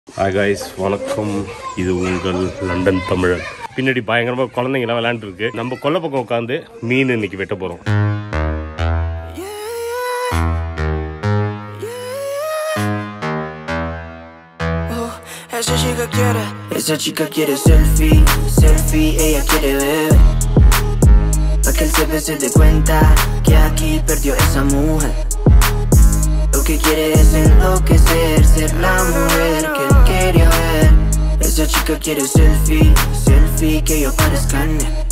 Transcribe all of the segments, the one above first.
Hi guys வணக்கம் இது உங்கள் லண்டன் தமிழன் பின்னாடி பயங்கரமாக குழந்தைங்கலாம் விளையாண்டுருக்கு நம்ம கொல்லை பக்கம் உட்காந்து மீன் இன்னைக்கு வெட்ட போகிறோம் Oh, esa chica quiere, esa chica quiere selfie, selfie, ella quiere ver. Pa' que el CP se dé cuenta que aquí perdió esa mujer. Lo que quiere es enloquecer, ser la mujer que él quería ver. Esa chica quiere selfie, selfie, que yo parezca en él.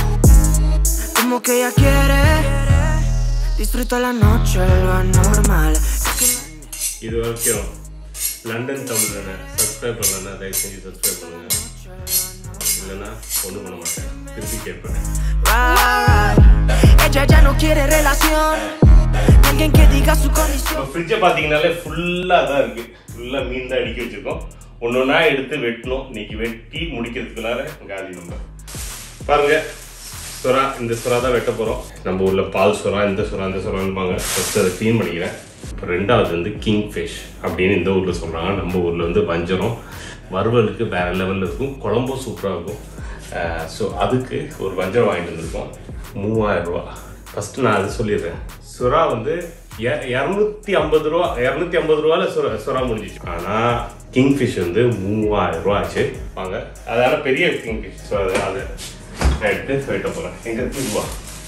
Como que ella quiere, disfruta la noche, lo anormal. இது வரைக்கும் London தமிழனை subscribe பண்ணலன்னா தயவு செஞ்சு subscribe பண்ணுங்க இல்லைன்னா ஒன்றும் பண்ண மாட்டேன் திருப்பி கேட்பேன் Right. Ella ya no quiere relación. Ni alguien que diga su condición. இப்போ ஃப்ரிட்ஜை பார்த்தீங்கனாலே ஃபுல்லாக தான் இருக்குது ஃபுல்லாக மீன் தான் அடுக்கி வச்சுருக்கோம் ஒன்று ஒன்றா எடுத்து வெட்டணும் இன்னைக்கு வெட்டி முடிக்கிறதுக்குள்ளார காலி நம்ம பாருங்க சுறா இந்த சுறா தான் வெட்ட போகிறோம் நம்ம ஊரில் பால் சுறா இந்த சுறா இந்த சுறான்பாங்க ஃபஸ்ட்டு அதை க்ளீன் பண்ணிக்கிறேன் இப்போ ரெண்டாவது வந்து கிங் ஃபிஷ் அப்படின்னு இந்த ஊரில் சொல்கிறாங்க நம்ம ஊரில் வந்து வஞ்சரம் வறுவலுக்கு வேறு லெவலில் இருக்கும் குழம்பும் சூப்பராக இருக்கும் ஸோ அதுக்கு ஒரு வஞ்சரம் வாங்கிட்டு வந்திருக்கோம் மூவாயிரம் ரூபா ஃபஸ்ட்டு நான் அது சொல்லிடுறேன் சுறா வந்து எ- இரநூத்தி ஐம்பது ரூபா இரநூத்தி ஐம்பது ரூபால சுறா சுறா முடிஞ்சிச்சு ஆனால் கிங் ஃபிஷ் வந்து மூவாயிரம் ரூபா ஆச்சு வாங்க அதனால பெரிய கிங் ஃபிஷ் ஸோ அது அதை நான் எடுத்து வெட்ட போகிறேன் எங்கே இருக்கு இதுவா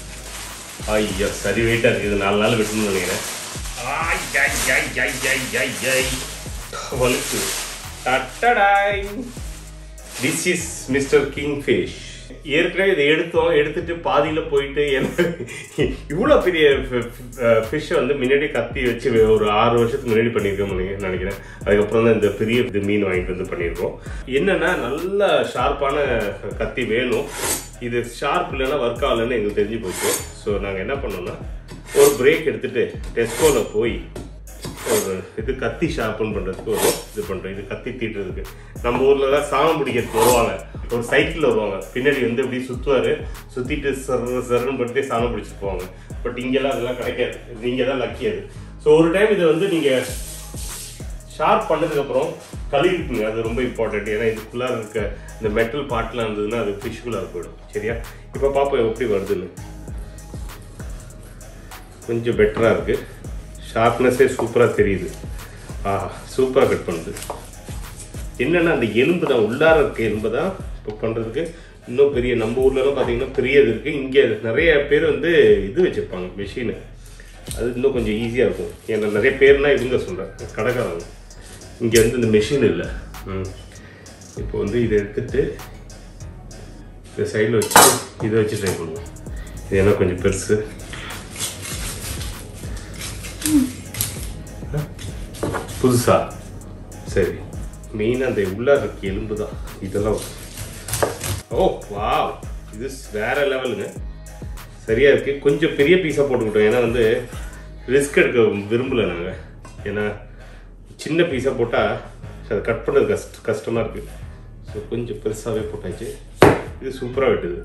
ஐயா சரி வெயிட்டாக இருக்குது இது நாலு நாள் வெட்டணும்னு நினைக்கிறேன் ஆய், ஐய், ஐய், ஐய், ஐய், ஐய், ஐய். வலிக்கு டட்டடாய் this is mister kingfish ஏற்கனவே இதை எடுத்தோம் எடுத்துட்டு பாதியில் போயிட்டு எனக்கு இவ்வளோ பெரிய ஃபிஷ்ஷை வந்து முன்னாடி கத்தி வச்சு ஒரு ஆறு வருஷத்துக்கு முன்னாடி பண்ணியிருக்கோம் நினைக்கிறேன் அதுக்கப்புறம் தான் இந்த பெரிய இது மீன் வாங்கிட்டு வந்து பண்ணியிருக்கோம் என்னன்னா நல்ல ஷார்ப்பான கத்தி வேணும் இது ஷார்ப் இல்லைன்னா ஒர்க் ஆகலைன்னு எங்களுக்கு தெரிஞ்சு போச்சு ஸோ நாங்கள் என்ன பண்ணோம்னா ஒரு பிரேக் எடுத்துட்டு டெஸ்கோவில் போய் ஒரு இது கத்தி ஷார்பன் பண்ணுறதுக்கு ஒரு இது பண்ணுறோம் இது கத்தி தீட்டுறதுக்கு நம்ம ஊரில் தான் சாணம் பிடிக்கிறதுக்கு வருவாங்க ஒரு சைக்கிளில் வருவாங்க பின்னாடி வந்து இப்படி சுற்றுவார் சுற்றிட்டு சர சரன்னு படுத்தி சாணம் பிடிச்சிட்டு போவாங்க பட் இங்கெல்லாம் அதெல்லாம் கிடைக்காது நீங்கள் தான் லக்கி அது ஸோ ஒரு டைம் இதை வந்து நீங்கள் ஷார்ப் பண்ணதுக்கப்புறம் கழுவிக்குங்க அது ரொம்ப இம்பார்ட்டன்ட் ஏன்னா இதுக்குள்ளார இருக்க இந்த மெட்டல் பார்ட்லாம் இருந்ததுன்னா அது ஃபிஷ்குள்ளார போயிடும் சரியா இப்போ பார்ப்போம் எப்படி வருதுன்னு கொஞ்சம் பெட்டராக இருக்குது ஷார்ப்னஸே சூப்பராக தெரியுது ஆ சூப்பராக கட் பண்ணுது என்னென்னா அந்த எலும்பு தான் உள்ளார இருக்க எலும்பு தான் இப்போ பண்ணுறதுக்கு இன்னும் பெரிய நம்ம ஊர்லலாம் பார்த்தீங்கன்னா பெரிய இது இருக்குது இங்கே நிறைய பேர் வந்து இது வச்சுருப்பாங்க மிஷினு அது இன்னும் கொஞ்சம் ஈஸியாக இருக்கும் ஏன்னா நிறைய பேர்னா இவங்க சொல்கிறேன் கடைக்காரங்க இங்கே வந்து இந்த மிஷின் இல்லை ம் இப்போ வந்து இதை எடுத்துட்டு இந்த சைடில் வச்சு இதை வச்சு ட்ரை பண்ணுவோம் இது என்ன கொஞ்சம் பெருசு புதுசா சரி மெயினாக அந்த உள்ளார இருக்க எலும்பு தான் இதெல்லாம் ஓ வாவ் இது வேற லெவலுங்க சரியா இருக்கு கொஞ்சம் பெரிய பீஸாக போட்டுக்கிட்டோம் ஏன்னா வந்து ரிஸ்க் எடுக்க விரும்பல நாங்கள் ஏன்னா சின்ன பீஸாக போட்டால் அதை கட் பண்ணுறது கஷ்ட கஷ்டமாக இருக்குது ஸோ கொஞ்சம் பெருசாகவே போட்டாச்சு இது சூப்பராக வெட்டுது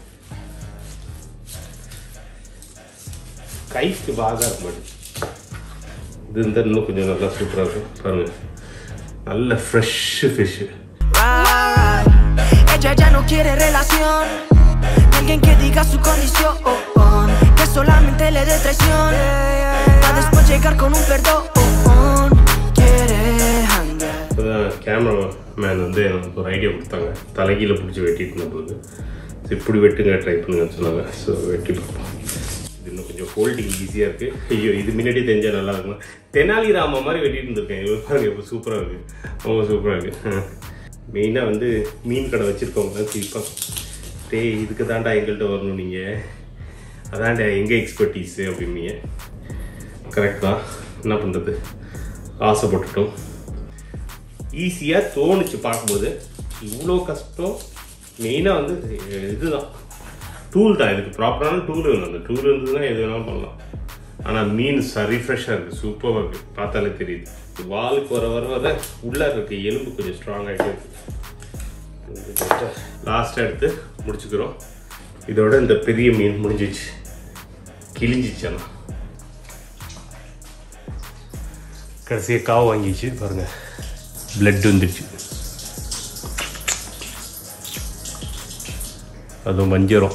கைக்கு வாகா இருக்க மாட்டேங்குது இது இருந்தால் இன்னும் கொஞ்சம் நல்லா சூப்பராக இருக்கும் பாருங்க நல்ல fresh fish Right. Ella ya no quiere relación. Ni alguien que diga su condición. Que solamente le dé traición. Para después llegar con un perdón. Quiere hangar. இப்போ தான் கேமரா மேன் வந்து எனக்கு ஒரு ஐடியா கொடுத்தாங்க தலைகீழ பிடிச்சி வெட்டிட்டு இருந்தபோது ஸோ இப்படி வெட்டுங்க ட்ரை பண்ணுங்கன்னு சொன்னாங்க ஸோ வெட்டி பார்ப்போம் இது இன்னும் கொஞ்சம் ஃபோல்டிங் ஈஸியாக இருக்குது ஐயோ இது முன்னாடி தெரிஞ்சால் நல்லா இருக்கும் தெனாலிராம மாதிரி வெட்டிட்டு இருந்திருக்கேன் இவ்வளோ பாருங்க இப்போ சூப்பராக இருக்குது ரொம்ப சூப்பராக இருக்குது மெயினாக வந்து மீன் கடை வச்சுருக்கவங்க தான் சிரிப்பாங்க டேய் இதுக்கு தாண்டா எங்கள்கிட்ட வரணும் நீங்கள் அதான்டா எங்கள் எக்ஸ்பர்டீஸு அப்படின்னீங்க கரெக்ட் தான் என்ன பண்ணுறது ஆசைப்பட்டுட்டோம் ஈஸியாக தோணுச்சு பார்க்கும்போது இவ்வளோ கஷ்டம் மெயினாக வந்து இதுதான் டூல் தான் இதுக்கு ப்ராப்பரான டூல் வேணும் அந்த டூல் இருந்ததுன்னா எது வேணாலும் பண்ணலாம் ஆனால் மீன் சரி ஃப்ரெஷ்ஷாக இருக்குது சூப்பராக இருக்குது பார்த்தாலே தெரியுது வாலுக்கு வர வர வர உள்ளே இருக்க எலும்பு கொஞ்சம் ஸ்ட்ராங் ஆகிட்டே இருக்கு லாஸ்ட்டாக எடுத்து முடிச்சுக்கிறோம் இதோட இந்த பெரிய மீன் முடிஞ்சிச்சு கிழிஞ்சிச்சு ஆனால் கடைசியாக காவு வாங்கிச்சு பாருங்கள் பிளட் வந்துடுச்சு அதுவும் வஞ்சிரம்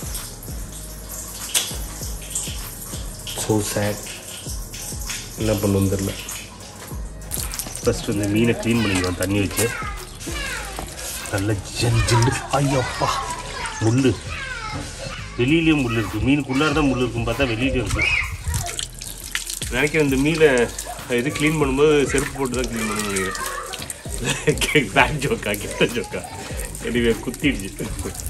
ஸோ சேட் என்ன பண்ணுன்னு தெரில ஃபஸ்ட்டு இந்த மீனை க்ளீன் பண்ணிக்கிறோம் தண்ணி வச்சு நல்ல ஜெல் ஜெல்லு ஐயோப்பா முள் வெளியிலேயும் முள் இருக்குது மீனுக்குள்ளார தான் முள் இருக்கும் பார்த்தா வெளியிலேயும் இருக்குது நினைக்கிறேன் இந்த மீனை இது க்ளீன் பண்ணும்போது செருப்பு போட்டு தான் க்ளீன் பண்ணணும்னு நினைக்கிறேன் பேக் ஜோக்கா கிட்ட ஜோக்கா எனிவே குத்திடுச்சு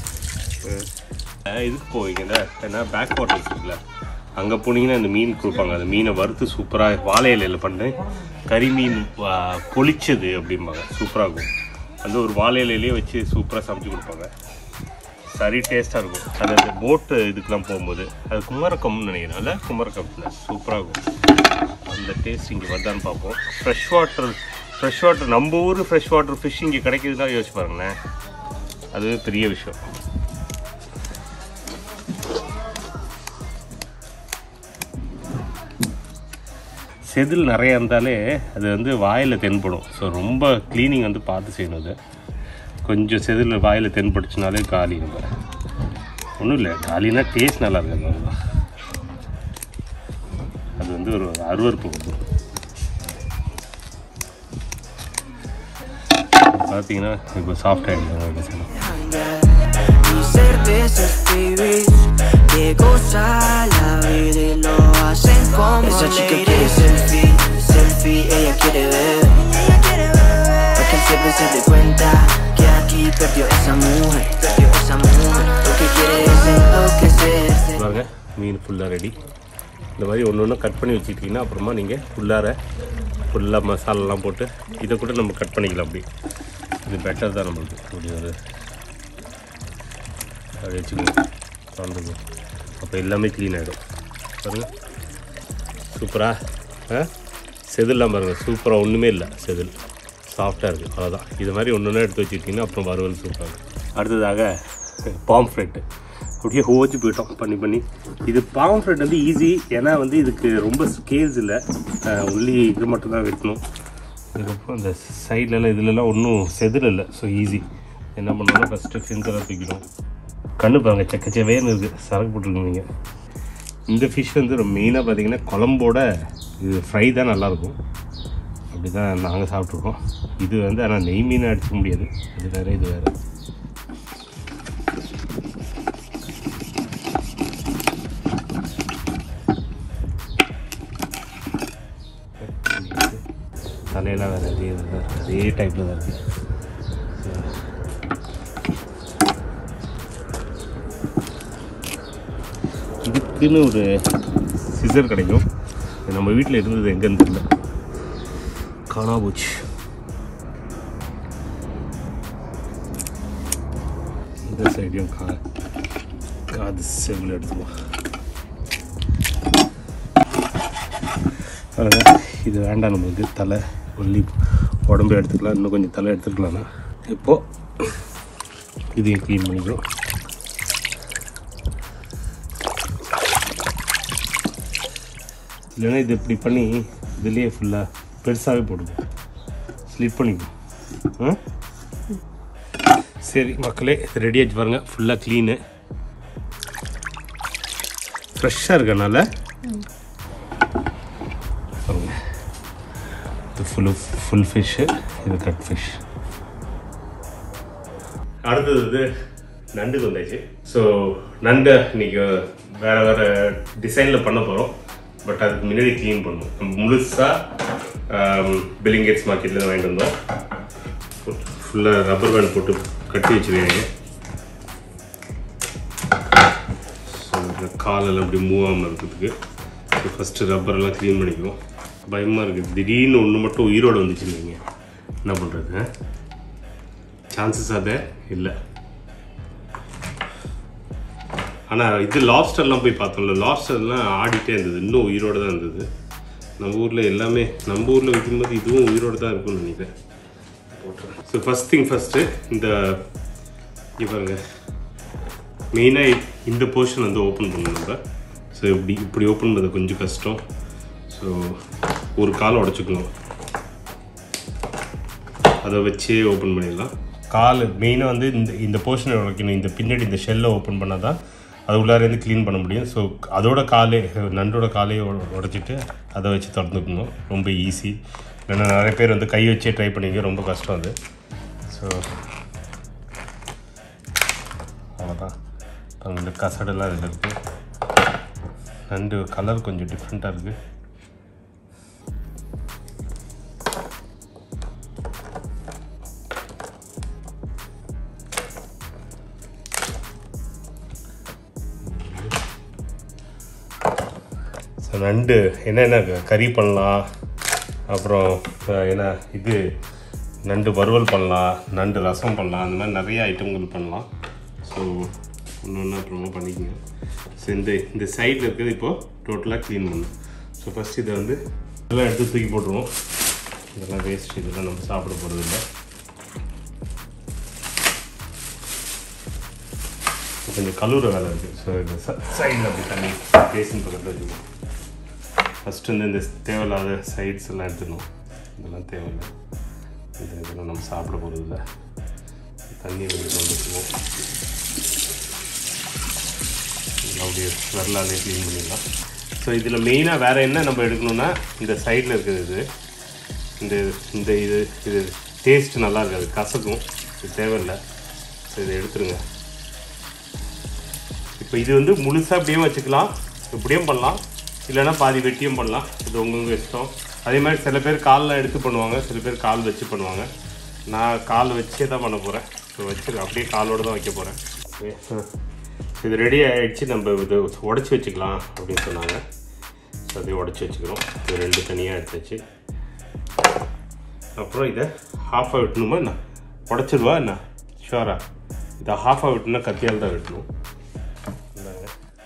அஹ் இதுக்கு போவீங்கல்ல ஏன்னா பேக் வாட்டர்ஸ் இருக்குல்ல அங்கே போனீங்கன்னா இந்த மீன் கொடுப்பாங்க அந்த மீனை வறுத்து சூப்பராக வாழை இலையில் பண்ணி கறி மீன் ஆ, பொளிச்சது அப்படிம்பாங்க சூப்பராக இருக்கும் அந்த ஒரு வாழை இலையிலேயே வச்சு சூப்பராக சமைச்சு கொடுப்பாங்க சரி டேஸ்ட்டாக இருக்கும் அது அந்த போட்டு இதுக்கெலாம் போகும்போது அது குமரக்கம்னு நினைக்கிறேன் இல்லை குமரக்கம்ல சூப்பராக இருக்கும் அந்த டேஸ்ட் இங்கே வருதான்னு பார்ப்போம் ஃப்ரெஷ் வாட்டர் ஃப்ரெஷ் வாட்டர் நம்ம ஊர் ஃப்ரெஷ் வாட்டர் ஃபிஷ் இங்கே கிடைக்குதுன்னா யோசிச்சு பாருங்களேன் அது பெரிய விஷயம் செதில் நிறைய இருந்தாலே அது வந்து வாயில் தென்படும் ஸோ ரொம்ப க்ளீனிங் வந்து பார்த்து செய்யணும் அது கொஞ்சம் செதில் வாயில் தென்பட்டுச்சுனாலே காலி நம்ம ஒன்றும் இல்லை காலினா டேஸ்ட் நல்லா இருக்கு அவ்வளோதான் அது வந்து ஒரு அருவறுப்பு கொடுக்கும் பார்த்தீங்கன்னா இப்போ சாஃப்ட் ஆகிடும் Y cervezas, baby Que goza la vida y lo hacen como Esa chica quiere selfie, selfie, ella quiere ver Pa' que el jefe se dé cuenta Que aquí perdió esa mujer Perdió esa mujer Lo que quiere es enloquecer பாருங்க மீன் ஃபுல்லாக ready இந்த மாதிரி ஒன்று ஒன்று cut பண்ணி வச்சுக்கிட்டிங்கன்னா அப்புறமா நீங்கள் ஃபுல்லார ஃபுல்லாக மசாலாலாம் போட்டு இதை கூட நம்ம கட் பண்ணிக்கலாம் அப்படி இது பெட்டர் தான் நம்மளுக்கு அப்படி ஒரு அப்படி வச்சுக்கோங்க திறந்துங்க அப்போ எல்லாமே க்ளீன் ஆகிடும் பாருங்க சூப்பரா ஆ செதில்லாம் பாருங்கள் சூப்பராக ஒன்றுமே இல்லை செதில் சாஃப்டாக இருக்குது அவ்வளோதான் இது மாதிரி ஒன்று ஒன்றா எடுத்து வச்சுக்கிட்டிங்கன்னா அப்புறம் வறுவல் சூப்பராக இருக்கும் அடுத்ததாக பாம்ஃப்ரெட்டு அப்படியே ஹோச்சு போயிட்டோம் பண்ணி பண்ணி இது பாம்ஃப்ரெட் வந்து ஈஸி ஏன்னா வந்து இதுக்கு ரொம்ப ஸ்கேல்ஸ் இல்லை உள்ளி இது மட்டும் தான் வெட்டணும் அதுக்கப்புறம் அந்த சைட்லலாம் இதுலலாம் ஒன்றும் செதில் இல்லை ஸோ ஈஸி என்ன பண்ணணும்னா ஃபஸ்ட்டு ஃபிங்கரை தூக்கிடும் கண்ணு பாருங்க செக்கச்சவேன்னு இருக்குது சரக்கு போட்டுருக்கீங்க நீங்கள் இந்த ஃபிஷ் வந்து மெயினாக பார்த்தீங்கன்னா குழம்போட இது ஃப்ரை தான் நல்லாயிருக்கும் அப்படி தான் நாங்கள் சாப்பிட்ருக்கோம் இது வந்து ஆனால் நெய் மீன் அடிச்சிக்க முடியாது இது வேறு இது வேறு தலையெல்லாம் வேறு அதே இதுதான் இருக்கு. அதே டைப்பில் தான் இருக்குது இதுக்குன்னு ஒரு சிசர் கிடைக்கும் இது நம்ம வீட்டில் இருந்தது எங்கேன்னு தெரியல காணா போச்சு இந்த சைடையும் கா காது செவில் எடுத்துக்கலாம் பாருங்க இது வேண்டாம் நம்மளுக்கு தலை ஒல்லி உடம்பு எடுத்துக்கலாம் இன்னும் கொஞ்சம் தலை எடுத்துக்கலாம்னா இப்போது இதையும் க்ளீன் பண்ணிக்கிறோம் இல்லைன்னா இது இப்படி பண்ணி இதுலேயே ஃபுல்லாக பெருசாகவே போடுங்க ஸ்லிட் பண்ணிக்கும் ஆ சரி மக்களே இது ரெடி ஆச்சு பாருங்கள் ஃபுல்லாக க்ளீனு ஃப்ரெஷ்ஷாக இருக்கனால பாருங்க இது ஃபுல்லு ஃபுல் ஃபிஷ்ஷு இது கட் ஃபிஷ் அடுத்தது வந்து நண்டுக்கு வந்தாச்சு ஸோ நண்டை இன்னைக்கு வேறு வேறு டிசைனில் பண்ண போகிறோம் பட் அதுக்கு முன்னாடி க்ளீன் பண்ணணும் நம்ம முழுசாக பில்லிங்கேட்ஸ் மார்க்கெட்டில் வாங்கிட்டு வந்தோம் ஃபுல்லாக ரப்பர் பேண்ட் போட்டு கட்டி வச்சுருக்காங்க ஸோ இந்த காலெல்லாம் அப்படி மூவ் ஆகாமல் இருக்கிறதுக்கு ஸோ ஃபஸ்ட்டு ரப்பரெல்லாம் க்ளீன் பண்ணிக்குவோம் பயமாக இருக்குது திடீர்னு ஒன்று மட்டும் உயிரோடு வந்துச்சுன்னு வைங்க என்ன பண்ணுறது சான்சஸ் அதை இல்லை ஆனால் இது லாப்ஸ்டர்லாம் போய் பார்த்தோம்ல லாப்ஸ்டர்லாம் ஆடிட்டே இருந்தது இன்னும் உயிரோடு தான் இருந்தது நம்ம ஊரில் எல்லாமே நம்ம ஊரில் வைக்கும்போது இதுவும் உயிரோடு தான் இருக்கும்னு நினைக்கிறேன் போட்டுறேன் ஸோ ஃபஸ்ட் திங் ஃபஸ்ட்டு இந்த இங்க பாருங்க மெயினாக இந்த போர்ஷன் வந்து ஓப்பன் பண்ணணும் நம்ம ஸோ இப்படி இப்படி ஓப்பன் பண்ணது கொஞ்சம் கஷ்டம் ஸோ ஒரு காலை உடச்சிக்கணும் அதை வச்சே ஓப்பன் பண்ணிடலாம் கால் மெயினாக வந்து இந்த இந்த போர்ஷனை உடைக்கணும் இந்த பின்னாடி இந்த ஷெல்லை ஓப்பன் பண்ணால் தான் அது உள்ளாரேருந்து க்ளீன் பண்ண முடியும் ஸோ அதோட காலே நண்டோட காலையே உட- உடைச்சிட்டு அதை வச்சு திறந்துக்கணும் ரொம்ப ஈஸி இல்லைன்னா நிறைய பேர் வந்து கை வச்சே ட்ரை பண்ணிக்க ரொம்ப கஷ்டம் அது ஸோ அவ்வளோதான் இப்போ இந்த கசடெல்லாம் இதில் இருக்குது நண்டு கலர் கொஞ்சம் டிஃப்ரெண்ட்டாக இருக்குது ஸோ நண்டு என்னென்ன கறி பண்ணலாம் அப்புறம் அஹ், என்ன இது நண்டு வறுவல் பண்ணலாம் நண்டு ரசம் பண்ணலாம் அந்த மாதிரி நிறைய ஐட்டங்கள் பண்ணலாம் ஸோ ஒன்று ஒன்று அப்புறமா பண்ணிக்கோங்க ஸோ இந்த இந்த சைடில் இருக்கிறது இப்போது டோட்டலாக க்ளீன் பண்ணணும் ஸோ ஃபஸ்ட் இதை வந்து இதெல்லாம் எடுத்து தூக்கி போட்டுருவோம் இதெல்லாம் வேஸ்ட் இதெல்லாம் நம்ம சாப்பிட போகிறது இல்லை கொஞ்சம் கழுவுற வேலை இருக்குது ஸோ இந்த சைடில் அப்படி தண்ணி பேசின் பக்கத்தில் வச்சுக்கணும் ஃபஸ்ட்டு வந்து இந்த தேவையில்லாத சைட்ஸ் எல்லாம் எடுத்துடணும் இதெல்லாம் தேவையில்லை இது இதெல்லாம் நம்ம சாப்பிட போகிறது இல்லை தண்ணி வந்து கொண்டு வச்சுக்குவோம் அப்படியே வரலாலே க்ளீன் பண்ணிடலாம் ஸோ இதில் மெயினாக வேறு என்ன நம்ம எடுக்கணும்னா இந்த சைடில் இருக்கிறது இது இந்த இந்த இது இது டேஸ்ட் நல்லா இருக்காது கசக்கும் இது தேவையில்லை ஸோ இதை எடுத்துருங்க இப்போ இது வந்து முழுசாக அப்படியே வச்சுக்கலாம் இப்படியும் பண்ணலாம் இல்லைன்னா பாதி வெட்டியும் பண்ணலாம் இது உங்களுக்கு இஷ்டம் அதே மாதிரி சில பேர் காலில் எடுத்து பண்ணுவாங்க சில பேர் கால் வச்சு பண்ணுவாங்க நான் கால் வச்சே தான் பண்ண போகிறேன் ஸோ வச்சு அப்படியே காலோடு தான் வைக்க போகிறேன் இது ரெடி ஆகிடுச்சு நம்ம இது உடச்சி வச்சுக்கலாம் அப்படின்னு சொன்னாங்க ஸோ அதையும் உடச்சி வச்சுக்கிறோம் இது ரெண்டு தனியாக எடுத்தாச்சு அப்புறம் இதை ஹாஃபாக வெட்டணுமா என்ன உடச்சிடுவா என்ன ஷுவரா இதை ஹாஃபாக வெட்டணும்னா கத்தியால் தான் வெட்டணும் இந்தாங்க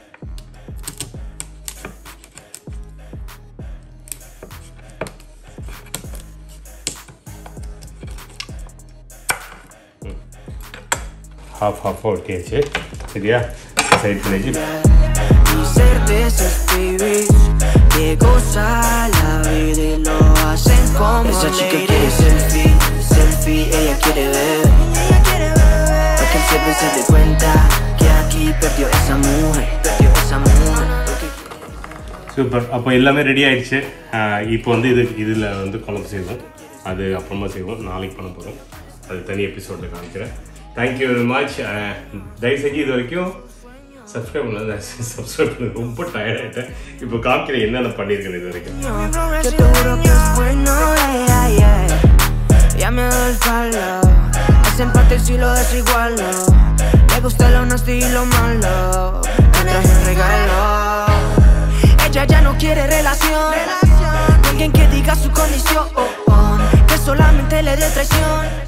ஹாஃப் ஹாஃபாக ஒட்டியாச்சு சரியா சைட் பண்ணிச்சு Y cervezas, baby Que goza la vida y lo hacen como Esa chica quiere selfie, selfie, ella quiere ver Pa' que el jefe se dé cuenta Que aquí perdió esa mujer, perdió esa mujer Porque super அப்போ எல்லாமே ready ஆயிடுச்சு ஆஹ் இப்போ வந்து இது இதில் வந்து குழம்பு செய்வோம் அது அப்புறமா செய்வோம் நாளைக்கு பண்ண போகிறோம் அது தனி எபிசோடில் காமிக்கிறேன் தேங்க்யூ வெரி மச் தயவு செஞ்சு இது வரைக்கும் சப்ஸ்கிரைப் பண்ணல சப்ஸ்கிரைப் பண்ண ரொம்ப டயர்ட் ஆகிட்டேன் இப்போ காமிக்கிறேன் என்னென்ன பண்ணியிருக்கேன் இது வரைக்கும் Yo te juro que es bueno, ay, ay, ay. Ya me doy el palo. Ese empate si lo desigualo. Le gusta lo honesto y lo malo. Me traje un regalo. Ella ya no quiere relación. Con alguien que diga su condición. Que solamente le dé traición.